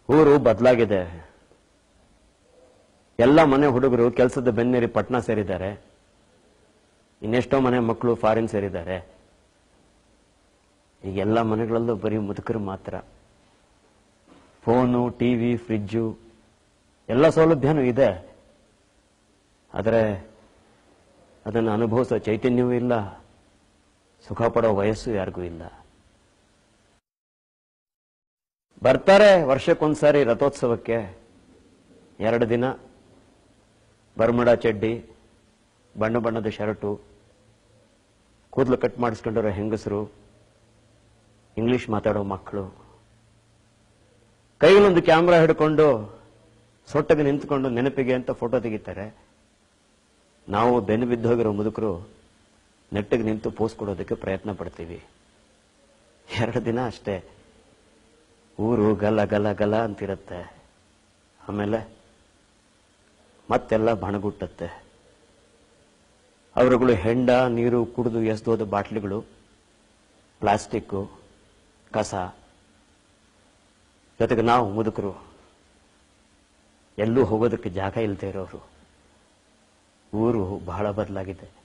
ಊರು ಬದಲಾಗಿದೆ ಎಲ್ಲ ಮನೆ ಹುಡುಗರು ಕೆಲಸದ ಬೆನ್ನೇರಿ ಪಟ್ನಾ ಸೇರಿದ್ದಾರೆ ಇನ್ನೆಷ್ಟೋ ಮನೆ ಮಕ್ಕಳು ಫಾರಿನ್ ಸೇರಿದ್ದಾರೆ ಈಗ ಎಲ್ಲ ಮನೆಗಳಲ್ಲೂ ಬರೀ ಮುದುಕರು ಮಾತ್ರ ಫೋನು ಟಿವಿ ಫ್ರಿಜ್ಜು ಎಲ್ಲ ಸೌಲಭ್ಯನೂ ಇದೆ ಆದರೆ ಅದನ್ನು ಅನುಭವಿಸೋ ಚೈತನ್ಯವೂ ಇಲ್ಲ ಸುಖ ಪಡೋ ವಯಸ್ಸು ಯಾರಿಗೂ ಇಲ್ಲ ಬರ್ತಾರೆ ವರ್ಷಕ್ಕೊಂದ್ಸಾರಿ ರಥೋತ್ಸವಕ್ಕೆ ಎರಡು ದಿನ ಬರ್ಮುಡ ಚಡ್ಡಿ ಬಣ್ಣ ಬಣ್ಣದ ಶರ್ಟು ಕೂದಲು ಕಟ್ ಮಾಡಿಸ್ಕೊಂಡಿರೋ ಹೆಂಗಸರು ಇಂಗ್ಲಿಷ್ ಮಾತಾಡೋ ಮಕ್ಕಳು ಕೈಯಲ್ಲೊಂದು ಕ್ಯಾಮ್ರಾ ಹಿಡ್ಕೊಂಡು ಸೊಟ್ಟಗೆ ನಿಂತ್ಕೊಂಡು ನೆನಪಿಗೆ ಅಂತ ಫೋಟೋ ತೆಗಿತಾರೆ ನಾವು ಬೆನ್ನು ಬಿದ್ದೋಗಿರೋ ಮುದುಕರು ನೆಟ್ಟಿಗೆ ನಿಂತು ಪೋಸ್ ಕೊಡೋದಕ್ಕೆ ಪ್ರಯತ್ನ ಪಡ್ತೀವಿ ಎರಡು ದಿನ ಅಷ್ಟೇ ಊರು ಗಲ ಗಲ ಗಲ ಅಂತಿರುತ್ತೆ ಆಮೇಲೆ ಮತ್ತೆಲ್ಲ ಬಣಗುಟ್ಟತ್ತೆ ಅವರುಗಳು ಹೆಂಡ ನೀರು ಕುಡಿದು ಎಸ್ದೋದ ಬಾಟ್ಲಿಗಳು ಪ್ಲಾಸ್ಟಿಕ್ಕು ಕಸ ಜೊತೆಗೆ ನಾವು ಮುದುಕರು ಎಲ್ಲೂ ಹೋಗೋದಕ್ಕೆ ಜಾಗ ಇಲ್ಲದೆ ಇರೋರು ಊರು ಬಹಳ ಬದಲಾಗಿದೆ